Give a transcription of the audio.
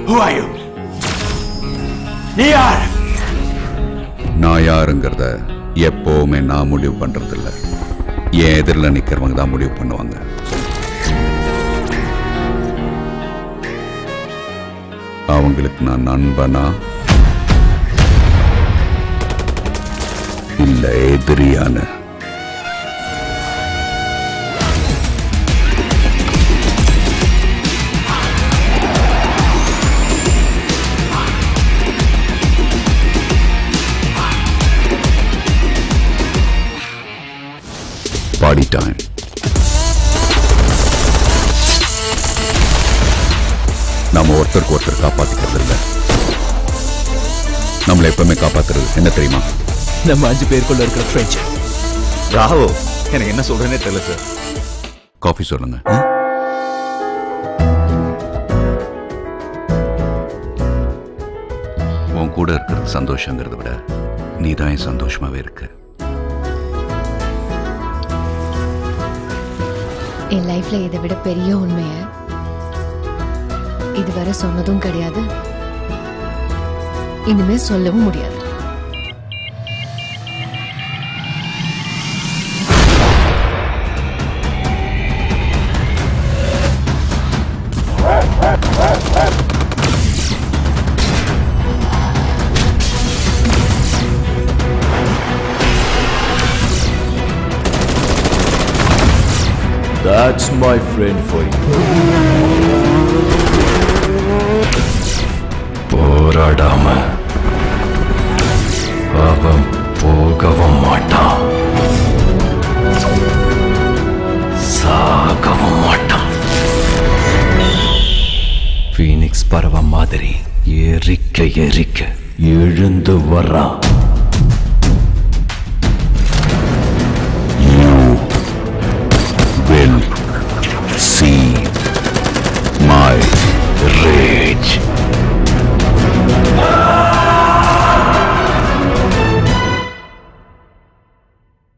Who are you? நீ யார் நான் யாருங்கிறத எப்பவுமே நான் முடிவு பண்றதில்ல என் எதிரில் நிக்கிறவங்க தான் முடிவு பண்ணுவாங்க அவங்களுக்கு நான் நண்பனா இல்ல எதிரியான பாடி டைம் நாம ஒருத்தருக்கு ஒருத்தர் காப்பாத்திக்கிறது இல்ல நம்மளை எப்பவுமே காப்பாத்துறது என்ன தெரியுமா நம்ம அஞ்சு பேருக்குள்ள இருக்கிற ஃப்ரெண்ட்ஷிப் ராவோ எனக்கு என்ன சொல்றேனே தெரியல சார் காஃபி சொல்லுங்க உன் கூட இருக்கிறது சந்தோஷங்கிறத விட நீ தான் என் சந்தோஷமாவே இருக்க என் லைஃப்ல இதை விட பெரிய உண்மைய இதுவரை சொன்னதும் கிடையாது இனிமே சொல்லவும் முடியாது That's my friend for you. போராடாம அவன் போகவும் மாட்டான் சாகவும் மாட்டான் ஃபீனிக்ஸ் பறவை மாதிரி எரிக்க எரிக்க எழுந்து வர்றான்